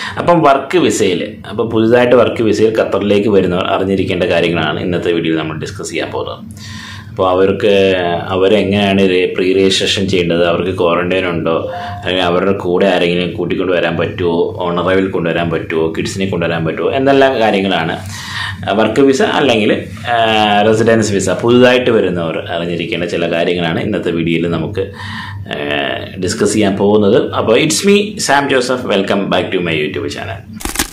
അപ്പം വർക്ക് വിസയിൽ അപ്പോൾ പുതുതായിട്ട് വർക്ക് വിസയിൽ ഖത്തറിലേക്ക് വരുന്നവർ അറിഞ്ഞിരിക്കേണ്ട കാര്യങ്ങളാണ് ഇന്നത്തെ വീഡിയോയിൽ നമ്മൾ ഡിസ്കസ് ചെയ്യാൻ പോകുന്നത് അപ്പോൾ അവർക്ക് അവരെങ്ങനെയാണ് പ്രീ രജിസ്ട്രേഷൻ ചെയ്യേണ്ടത് അവർക്ക് ക്വാറന്റൈൻ ഉണ്ടോ അല്ലെങ്കിൽ അവരുടെ കൂടെ ആരെങ്കിലും കൂട്ടിക്കൊണ്ട് വരാൻ പറ്റുമോ ഓണറൈവിൽ കൊണ്ടുവരാൻ പറ്റുമോ കിഡ്സിനെ കൊണ്ടുവരാൻ പറ്റുമോ എന്നെല്ലാം കാര്യങ്ങളാണ് വർക്ക് വിസ അല്ലെങ്കിൽ റെസിഡൻസ് വിസ പുതുതായിട്ട് വരുന്നവർ അറിഞ്ഞിരിക്കേണ്ട ചില കാര്യങ്ങളാണ് ഇന്നത്തെ വീഡിയോയിൽ നമുക്ക് ഡിസ്കസ് ചെയ്യാൻ പോകുന്നത് അപ്പോൾ it's me Sam Joseph welcome back to my YouTube channel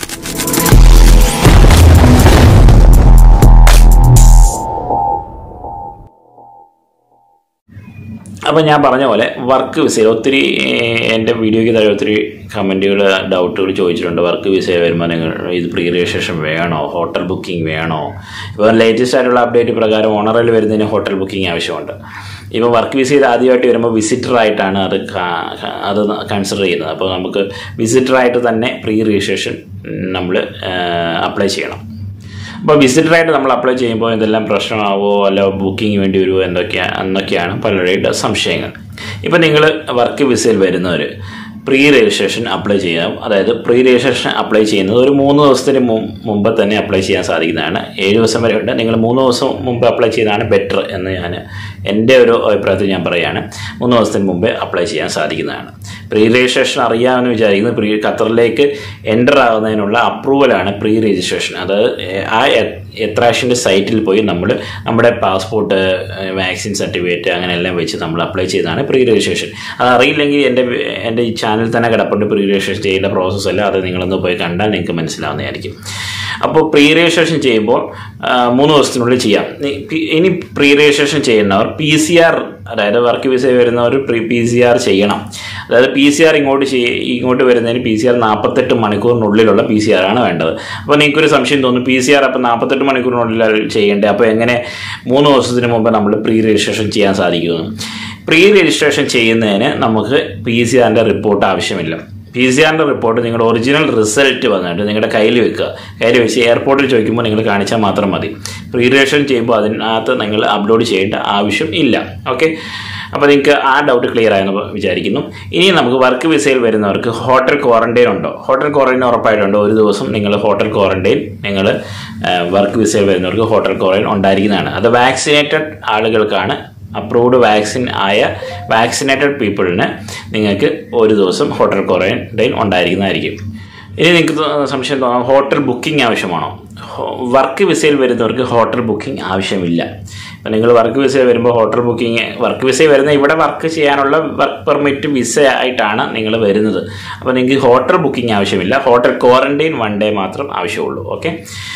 അപ്പോൾ ഞാൻ പറഞ്ഞ പോലെ വർക്ക് വിസയിൽ ഒത്തിരി ഏഹ്, എൻ്റെ വീഡിയോയ്ക്ക് താഴെ ഒത്തിരി കമൻറ്റുകൾ ഡൗട്ടുകൾ ചോദിച്ചിട്ടുണ്ട് വർക്ക് വിസയിൽ വരുമ്പോൾ നിങ്ങൾ ഇത് പ്രീ രജിസ്ട്രേഷൻ വേണോ ഹോട്ടൽ ബുക്കിംഗ് വേണോ ഇപ്പോൾ ലേറ്റസ്റ്റ് ആയിട്ടുള്ള അപ്ഡേറ്റ് പ്രകാരം ഓണറിൽ വരുന്നതിന് ഹോട്ടൽ ബുക്കിംഗ് ആവശ്യമുണ്ട് ഇപ്പോൾ വർക്ക് വിസയിൽ ആദ്യമായിട്ട് വരുമ്പോൾ വിസിറ്റർ ആയിട്ടാണ് അത് കാ- കാ- അത് കൺസിഡർ ചെയ്യുന്നത് അപ്പോൾ നമുക്ക് വിസിറ്റർ ആയിട്ട് തന്നെ പ്രീ രജിസ്ട്രേഷൻ നമ്മൾ അപ്ലൈ ചെയ്യണം അപ്പോൾ വിസിറ്ററായിട്ട് നമ്മൾ അപ്ലൈ ചെയ്യുമ്പോൾ ഇതെല്ലാം പ്രശ്നമാവോ അല്ല ബുക്കിംഗ് വേണ്ടി വരുമോ എന്തൊക്കെയാണ് എന്നൊക്കെയാണ് പലരുടെയും സംശയങ്ങൾ ഇപ്പോൾ നിങ്ങൾ വർക്ക് വിസയിൽ വരുന്നവർ പ്രീ രജിസ്ട്രേഷൻ അപ്ലൈ ചെയ്യാം അതായത് പ്രീ രജിസ്ട്രേഷൻ അപ്ലൈ ചെയ്യുന്നത് ഒരു മൂന്ന് ദിവസത്തിന് മും- മുമ്പ് തന്നെ അപ്ലൈ ചെയ്യാൻ സാധിക്കുന്നതാണ് ഏഴ് ദിവസം വരെ ഉണ്ട് നിങ്ങൾ മൂന്ന് ദിവസം മുമ്പ് അപ്ലൈ ചെയ്യുന്നതാണ് ബെറ്റർ എന്ന് ഞാൻ എൻ്റെ ഒരു അഭിപ്രായത്തിൽ ഞാൻ പറയുകയാണ് മൂന്ന് ദിവസത്തിന് മുമ്പേ അപ്ലൈ ചെയ്യാൻ സാധിക്കുന്നതാണ് പ്രീ രജിസ്ട്രേഷൻ അറിയാമെന്ന് വിചാരിക്കുന്നത് പ്രീ ഖത്തറിലേക്ക് എൻ്റർ ആകുന്നതിനുള്ള അപ്രൂവലാണ് പ്രീ രജിസ്ട്രേഷൻ അതായത് ആ എ- എത്രാഷിൻ്റെ സൈറ്റിൽ പോയി നമ്മൾ നമ്മുടെ പാസ്പോർട്ട് വാക്സിൻ സർട്ടിഫിക്കറ്റ് അങ്ങനെ എല്ലാം വെച്ച് നമ്മൾ അപ്ലൈ ചെയ്തതാണ് പ്രീ രജിസ്ട്രേഷൻ അത് അറിയില്ലെങ്കിൽ എൻ്റെ എൻ്റെ ഈ ചാനൽ തന്നെ കിടപ്പുണ്ട് പ്രീ രജിസ്ട്രേഷൻ ചെയ്യേണ്ട പ്രോസസ്സ് അല്ല അത് നിങ്ങളൊന്ന് പോയി കണ്ടാൽ നിങ്ങൾക്ക് മനസ്സിലാവുന്നതായിരിക്കും അപ്പോൾ പ്രീ രജിസ്ട്രേഷൻ ചെയ്യുമ്പോൾ ആ, മൂന്ന് ദിവസത്തിനുള്ളിൽ ചെയ്യാം ഇനി പി- ഇനി പ്രീ രജിസ്ട്രേഷൻ ചെയ്യുന്നവർ പി സി ആർ അതായത് വർക്ക് വിസ വരുന്നവർ പ്രീ പി സി ആർ ചെയ്യണം അതായത് പി സി ആർ ഇങ്ങോട്ട് ചെയ്യ ഇങ്ങോട്ട് വരുന്നതിന് പി സി ആർ നാൽപ്പത്തെട്ട് മണിക്കൂറിനുള്ളിലുള്ള പി സി ആർ ആണ് വേണ്ടത് അപ്പോൾ നിങ്ങൾക്കൊരു സംശയം തോന്നും പി സി ആർ അപ്പോൾ നാൽപ്പത്തെട്ട് മണിക്കൂറിനുള്ളിൽ ചെയ്യേണ്ടത് അപ്പോൾ എങ്ങനെ മൂന്ന് ദിവസത്തിന് മുമ്പ് നമ്മൾ പ്രീ രജിസ്ട്രേഷൻ ചെയ്യാൻ സാധിക്കുമെന്ന് പ്രീ രജിസ്ട്രേഷൻ ചെയ്യുന്നതിന് നമുക്ക് പി സി ആറിൻ്റെ റിപ്പോർട്ട് ആവശ്യമില്ല പി സി ആറിൻ്റെ റിപ്പോർട്ട് നിങ്ങളുടെ ഒറിജിനൽ റിസൾട്ട് വന്നിട്ട് നിങ്ങളുടെ കയ്യിൽ വെക്കുക കയ്യിൽ വെച്ച് എയർപോർട്ടിൽ ചോദിക്കുമ്പോൾ നിങ്ങൾ കാണിച്ചാൽ മാത്രം മതി പ്രീ രജിസ്ട്രേഷൻ ചെയ്യുമ്പോൾ അതിനകത്ത് നിങ്ങൾ അപ്ലോഡ് ചെയ്യേണ്ട ആവശ്യം ഇല്ല ഓക്കെ അപ്പോൾ നിങ്ങൾക്ക് ആ ഡൗട്ട് ക്ലിയർ ആയെന്ന് വിചാരിക്കുന്നു ഇനി നമുക്ക് വർക്ക് വിസയിൽ വരുന്നവർക്ക് ഹോട്ടൽ ക്വാറന്റൈൻ ഉണ്ടോ ഹോട്ടൽ ക്വാറന്റൈൻ ഉറപ്പായിട്ടുണ്ട് ഒരു ദിവസം നിങ്ങൾ ഹോട്ടൽ ക്വാറന്റൈൻ നിങ്ങൾ വർക്ക് വിസയിൽ വരുന്നവർക്ക് ഹോട്ടൽ ക്വാറന്റൈൻ ഉണ്ടായിരിക്കുന്നതാണ് അത് വാക്സിനേറ്റഡ് ആളുകൾക്കാണ് അപ്രൂവ്ഡ് വാക്സിൻ ആയ വാക്സിനേറ്റഡ് പീപ്പിളിന് നിങ്ങൾക്ക് ഒരു ദിവസം ഹോട്ടൽ ക്വാറന്റൈൻ ഉണ്ടായിരിക്കുന്നതായിരിക്കും ഇനി നിങ്ങൾക്ക് തോ- സംശയം തോന്നാം ഹോട്ടൽ ബുക്കിംഗ് ആവശ്യമാണോ ഹോ- വർക്ക് വിസയിൽ വരുന്നവർക്ക് ഹോട്ടൽ ബുക്കിംഗ് ആവശ്യമില്ല ഇപ്പം നിങ്ങൾ വർക്ക് വിസയിൽ വരുമ്പോൾ ഹോട്ടൽ ബുക്കിംഗ് വർക്ക് വിസയിൽ വരുന്ന ഇവിടെ വർക്ക് ചെയ്യാനുള്ള വർക്ക് പെർമിറ്റ് വിസ ആയിട്ടാണ് നിങ്ങൾ വരുന്നത് അപ്പോൾ നിങ്ങൾക്ക് ഹോട്ടൽ ബുക്കിംഗ് ആവശ്യമില്ല ഹോട്ടൽ ക്വാറന്റൈൻ വൺ ഡേ മാത്രം ആവശ്യമുള്ളൂ ഓക്കെ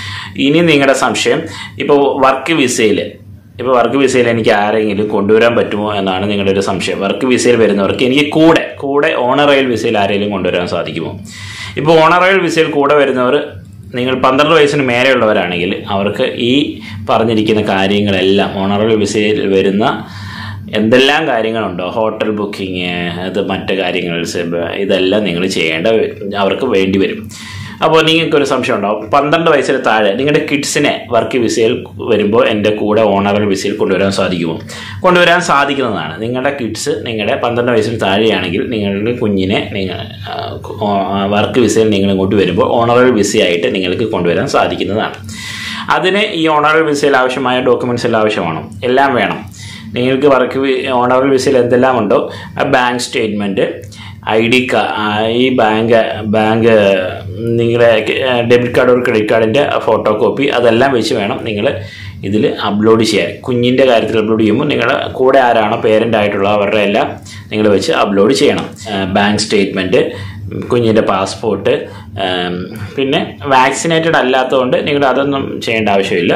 ഇനി നിങ്ങളുടെ സംശയം ഇപ്പോൾ വർക്ക് വിസയിൽ ഇപ്പോൾ വർക്ക് വിസയിൽ എനിക്ക് ആരെങ്കിലും കൊണ്ടുവരാൻ പറ്റുമോ എന്നാണ് നിങ്ങളുടെ ഒരു സംശയം വർക്ക് വിസയിൽ വരുന്നവർക്ക് എനിക്ക് കൂടെ കൂടെ ഓണറൈൽ വിസയിൽ ആരെങ്കിലും കൊണ്ടുവരാൻ സാധിക്കുമോ ഇപ്പോൾ ഓണറൈൽ വിസയിൽ കൂടെ വരുന്നവർ നിങ്ങൾ പന്ത്രണ്ട് വയസ്സിന് മേലെയുള്ളവരാണെങ്കിൽ അവർക്ക് ഈ പറഞ്ഞിരിക്കുന്ന കാര്യങ്ങളെല്ലാം ഓണറൈൽ വിസയിൽ വരുന്ന എന്തെല്ലാം കാര്യങ്ങളുണ്ടോ ഹോട്ടൽ ബുക്കിങ് അത് മറ്റു കാര്യങ്ങൾ സെബ് ഇതെല്ലാം നിങ്ങൾ ചെയ്യേണ്ട അവർക്ക് വേണ്ടി വരും അപ്പോൾ നിങ്ങൾക്കൊരു സംശയം ഉണ്ടാവും പന്ത്രണ്ട് വയസ്സിന് താഴെ നിങ്ങളുടെ കിഡ്സിനെ വർക്ക് വിസയിൽ വരുമ്പോൾ എൻ്റെ കൂടെ ഓണറൽ വിസയിൽ കൊണ്ടുവരാൻ സാധിക്കുമോ കൊണ്ടുവരാൻ സാധിക്കുന്നതാണ് നിങ്ങളുടെ കിഡ്സ് നിങ്ങളുടെ പന്ത്രണ്ട് വയസ്സിന് താഴെയാണെങ്കിൽ നിങ്ങളുടെ കുഞ്ഞിനെ നിങ്ങൾ വർക്ക് വിസയിൽ നിങ്ങൾ ഇങ്ങോട്ട് വരുമ്പോൾ ഓണറൽ വിസയായിട്ട് നിങ്ങൾക്ക് കൊണ്ടുവരാൻ സാധിക്കുന്നതാണ് അതിന് ഈ ഓണറൽ വിസയിൽ ആവശ്യമായ ഡോക്യുമെൻറ്റ്സ് എല്ലാം ആവശ്യമാണോ എല്ലാം വേണം നിങ്ങൾക്ക് വർക്ക് ഓണറൽ വിസയിൽ എന്തെല്ലാം ഉണ്ടോ ആ ബാങ്ക് സ്റ്റേറ്റ്മെൻറ്റ് ഐ ഡി കാ ഈ ബാങ്ക് ബാങ്ക് നിങ്ങളുടെ ഡെബിറ്റ് കാർഡ് ഒരു ക്രെഡിറ്റ് കാർഡിൻ്റെ ഫോട്ടോ കോപ്പി അതെല്ലാം വെച്ച് വേണം നിങ്ങൾ ഇതിൽ അപ്ലോഡ് ചെയ്യാൻ കുഞ്ഞിൻ്റെ കാര്യത്തിൽ അപ്ലോഡ് ചെയ്യുമ്പോൾ നിങ്ങളുടെ കൂടെ ആരാണോ പേരൻ്റ് ആയിട്ടുള്ള അവരുടെ എല്ലാം നിങ്ങൾ വെച്ച് അപ്ലോഡ് ചെയ്യണം ബാങ്ക് സ്റ്റേറ്റ്മെൻറ്റ് കുഞ്ഞിൻ്റെ പാസ്പോർട്ട് പിന്നെ വാക്സിനേറ്റഡ് അല്ലാത്തതുകൊണ്ട് നിങ്ങൾ അതൊന്നും ചെയ്യേണ്ട ആവശ്യമില്ല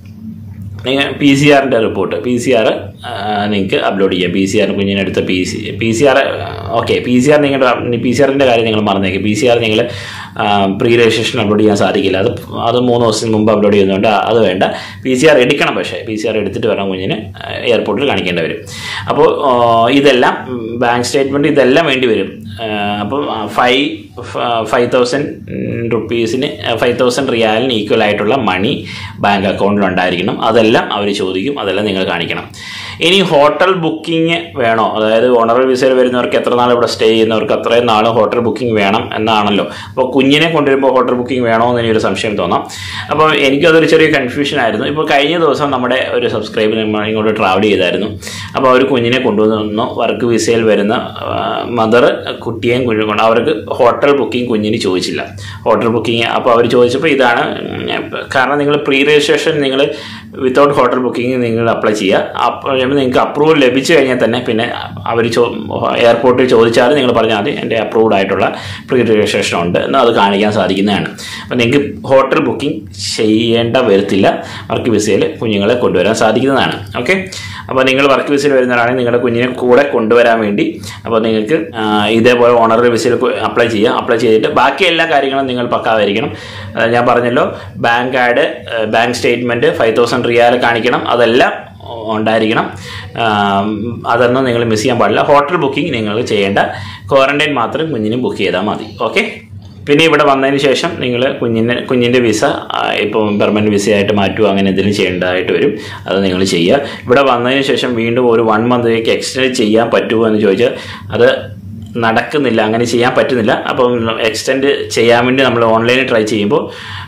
നിങ്ങൾ പി സി ആറിൻ്റെ റിപ്പോർട്ട് പി സി ആർ നിങ്ങൾക്ക് അപ്ലോഡ് ചെയ്യാം പി സി ആർ കുഞ്ഞിനെടുത്ത P C P C R okay P C R നിങ്ങളുടെ പി സി ആറിൻ്റെ കാര്യം നിങ്ങൾ മറന്നേക്കും പി സി ആർ നിങ്ങൾ പ്രീ രജിസ്ട്രേഷൻ അപ്ലോഡ് ചെയ്യാൻ സാധിക്കില്ല അത് അത് മൂന്ന് ദിവസത്തിന് മുമ്പ് അപ്ലോഡ് ചെയ്യുന്നതുകൊണ്ട് അത് വേണ്ട പി സി ആർ എടുക്കണം പക്ഷേ പി സി ആർ എടുത്തിട്ട് വേണം കുഞ്ഞിന് എയർപോർട്ടിൽ കാണിക്കേണ്ടി വരും അപ്പോൾ ഇതെല്ലാം ബാങ്ക് സ്റ്റേറ്റ്മെൻറ്റ് ഇതെല്ലാം വേണ്ടി വരും അപ്പം ഫൈവ് ഫൈവ് തൗസൻഡ് റുപ്പീസിന് ഫൈവ് തൗസൻഡ് റിയാലിന് ഈക്വൽ ആയിട്ടുള്ള മണി ബാങ്ക് അക്കൗണ്ടിൽ ഉണ്ടായിരിക്കണം അതെല്ലാം അവർ ചോദിക്കും അതെല്ലാം നിങ്ങൾ കാണിക്കണം ഇനി ഹോട്ടൽ ബുക്കിംഗ് വേണോ അതായത് ഓണറൽ വിസയിൽ വരുന്നവർക്ക് എത്ര നാൾ ഇവിടെ സ്റ്റേ ചെയ്യുന്നവർക്ക് അത്രയും നാൾ ഹോട്ടൽ ബുക്കിംഗ് വേണം എന്നാണല്ലോ അപ്പോൾ കുഞ്ഞിനെ കൊണ്ടുവരുമ്പോൾ ഹോട്ടൽ ബുക്കിംഗ് വേണോ എന്ന് എനിക്കൊരു സംശയം തോന്നാം അപ്പോൾ എനിക്കതൊരു ചെറിയ കൺഫ്യൂഷൻ ആയിരുന്നു ഇപ്പോൾ കഴിഞ്ഞ ദിവസം നമ്മുടെ ഒരു സബ്സ്ക്രൈബർ ഇങ്ങോട്ട് ട്രാവൽ ചെയ്തായിരുന്നു അപ്പോൾ അവർ കുഞ്ഞിനെ കൊണ്ടുവന്നു വർക്ക് വിസയിൽ വരുന്ന മദർ കുട്ടിയെയും കുഞ്ഞിനെ കൊണ്ട് അവർക്ക് ഹോട്ടൽ ബുക്കിംഗ് കുഞ്ഞിന് ചോദിച്ചില്ല ഹോട്ടൽ ബുക്കിംഗ് അപ്പോൾ അവർ ചോദിച്ചപ്പോൾ ഇതാണ് ഉം, കാരണം നിങ്ങൾ പ്രീ രജിസ്ട്രേഷൻ നിങ്ങൾ വിത്തൗട്ട് ഹോട്ടൽ ബുക്കിംഗ് നിങ്ങൾ അപ്ലൈ ചെയ്യുക അപ്പോൾ നിങ്ങൾക്ക് അപ്രൂവൽ ലഭിച്ചു കഴിഞ്ഞാൽ തന്നെ പിന്നെ അവർ ചോ എയർപോർട്ടിൽ ചോദിച്ചാൽ നിങ്ങൾ പറഞ്ഞാൽ മതി എൻ്റെ അപ്രൂവ്ഡ് ആയിട്ടുള്ള പ്രീ രജിസ്ട്രേഷൻ ഉണ്ട് എന്നാൽ അത് കാണിക്കാൻ സാധിക്കുന്നതാണ് അപ്പോൾ നിങ്ങൾക്ക് ഹോട്ടൽ ബുക്കിംഗ് ചെയ്യേണ്ട വരത്തില്ല വർക്ക് വിസയിൽ കുഞ്ഞുങ്ങളെ കൊണ്ടുവരാൻ സാധിക്കുന്നതാണ് ഓക്കെ അപ്പോൾ നിങ്ങൾ വർക്ക് വിസയിൽ വരുന്നവരാണെങ്കിൽ നിങ്ങളുടെ കുഞ്ഞിനെ കൂടെ കൊണ്ടുവരാൻ വേണ്ടി അപ്പോൾ നിങ്ങൾക്ക് ആ, ഇതേപോലെ ഓണർ വിസയിൽ അപ്ലൈ ചെയ്യുക അപ്ലൈ ചെയ്തിട്ട് ബാക്കി എല്ലാ കാര്യങ്ങളും നിങ്ങൾ പക്കാവായിരിക്കണം അത് ഞാൻ പറഞ്ഞല്ലോ ബാങ്ക് ആഡ് bank statement five thousand riyal കാണിക്കണം അതെല്ലാം ഉണ്ടായിരിക്കണം ആം, അതൊന്നും നിങ്ങൾ മിസ് ചെയ്യാൻ പാടില്ല ഹോട്ടൽ ബുക്കിംഗ് നിങ്ങൾ ചെയ്യേണ്ട ക്വാറന്റൈൻ മാത്രം കുഞ്ഞിന് ബുക്ക് ചെയ്താൽ മതി ഓക്കെ പിന്നെ ഇവിടെ വന്നതിന് ശേഷം നിങ്ങൾ കുഞ്ഞിന് കുഞ്ഞിൻ്റെ വിസ ആ, ഇപ്പം പെർമനൻറ്റ് വിസയായിട്ട് മാറ്റുക അങ്ങനെ എന്തെങ്കിലും ചെയ്യേണ്ടതായിട്ട് വരും അത് നിങ്ങൾ ചെയ്യുക ഇവിടെ വന്നതിന് ശേഷം വീണ്ടും ഒരു വൺ മന്തിലേക്ക് എക്സ്റ്റെൻഡ് ചെയ്യാൻ പറ്റുമോ എന്ന് ചോദിച്ചാൽ അത് നടക്കുന്നില്ല അങ്ങനെ ചെയ്യാൻ പറ്റുന്നില്ല അപ്പം എക്സ്റ്റെൻഡ് ചെയ്യാൻ വേണ്ടി നമ്മൾ ഓൺലൈനിൽ ട്രൈ ചെയ്യുമ്പോൾ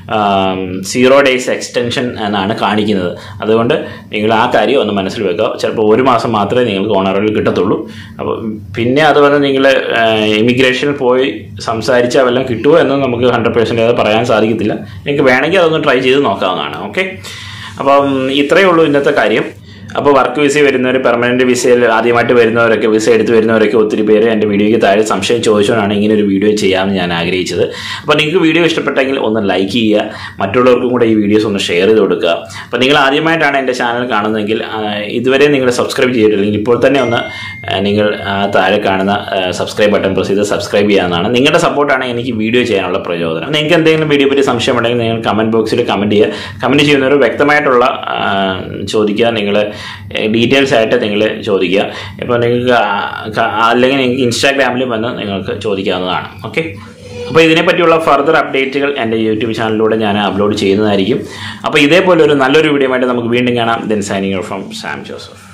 സീറോ ഡേയ്സ് എക്സ്റ്റൻഷൻ എന്നാണ് കാണിക്കുന്നത് അതുകൊണ്ട് നിങ്ങൾ ആ കാര്യം ഒന്ന് മനസ്സിൽ വെക്കുക ചിലപ്പോൾ ഒരു മാസം മാത്രമേ നിങ്ങൾക്ക് ഓണറിൽ കിട്ടത്തുള്ളൂ അപ്പോൾ പിന്നെ അത് വന്ന് നിങ്ങൾ ഇമിഗ്രേഷനിൽ പോയി സംസാരിച്ചാൽ വല്ലതും കിട്ടുമോ എന്ന് നമുക്ക് ഹൺഡ്രഡ് പേഴ്സൻറ്റേജ് പറയാൻ സാധിക്കത്തില്ല നിങ്ങൾക്ക് വേണമെങ്കിൽ അതൊന്ന് ട്രൈ ചെയ്ത് നോക്കാവുന്നതാണ് ഓക്കെ അപ്പം ഇത്രയേ ഉള്ളൂ ഇന്നത്തെ കാര്യം അപ്പോൾ വർക്ക് വിസ വരുന്നവർ പെർമനന്റ് വിസയിൽ ആദ്യമായിട്ട് വരുന്നവരൊക്കെ വിസ എടുത്ത് വരുന്നവരൊക്കെ ഒത്തിരി പേര് എൻ്റെ വീഡിയോയ്ക്ക് താഴെ സംശയം ചോദിച്ചുകൊണ്ടാണ് ഇങ്ങനെ ഒരു വീഡിയോ ചെയ്യാമെന്ന് ഞാൻ ആഗ്രഹിച്ചത് അപ്പോൾ നിങ്ങൾക്ക് വീഡിയോ ഇഷ്ടപ്പെട്ടെങ്കിൽ ഒന്ന് ലൈക്ക് ചെയ്യുക മറ്റുള്ളവർക്കും കൂടെ ഈ വീഡിയോസ് ഒന്ന് ഷെയർ ചെയ്ത് കൊടുക്കുക അപ്പോൾ നിങ്ങൾ ആദ്യമായിട്ടാണ് എൻ്റെ ചാനൽ കാണുന്നതെങ്കിൽ ആ, ഇതുവരെ നിങ്ങൾ സബ്സ്ക്രൈബ് ചെയ്തിട്ടില്ലെങ്കിൽ ഇപ്പോൾ തന്നെ ഒന്ന് ആ, നിങ്ങൾ ആ താഴെ കാണുന്ന സബ്സ്ക്രൈബ് ബട്ടൺ പ്രസ് ചെയ്ത് സബ്സ്ക്രൈബ് ചെയ്യാവുന്നതാണ് നിങ്ങളുടെ സപ്പോർട്ടാണ് എനിക്ക് വീഡിയോ ചെയ്യാനുള്ള പ്രചോദനം നിങ്ങൾക്ക് എന്തെങ്കിലും വീഡിയോ പറ്റി സംശയം ഉണ്ടെങ്കിൽ നിങ്ങൾ കമൻറ്റ് ബോക്സിൽ കമൻറ്റ് ചെയ്യുക കമൻറ്റ് ചെയ്യുന്നവർ വ്യക്തമായിട്ടുള്ള ആ, ചോദിക്കുക നിങ്ങൾ ഡീറ്റെയിൽസ് ആയിട്ട് നിങ്ങൾ ചോദിക്കുക ഇപ്പോൾ നിങ്ങൾക്ക് ആ- ക- അല്ലെങ്കിൽ നിങ്ങൾക്ക് ഇൻസ്റ്റാഗ്രാമിൽ വന്ന് നിങ്ങൾക്ക് ചോദിക്കാവുന്നതാണ് ഓക്കെ അപ്പോൾ ഇതിനെപ്പറ്റിയുള്ള ഫർദർ അപ്ഡേറ്റുകൾ എൻ്റെ യൂട്യൂബ് ചാനലിലൂടെ ഞാൻ അപ്ലോഡ് ചെയ്യുന്നതായിരിക്കും അപ്പോൾ ഇതേപോലെ ഒരു നല്ലൊരു വീഡിയോ ആയിട്ട് നമുക്ക് വീണ്ടും കാണാം then signing from Sam Joseph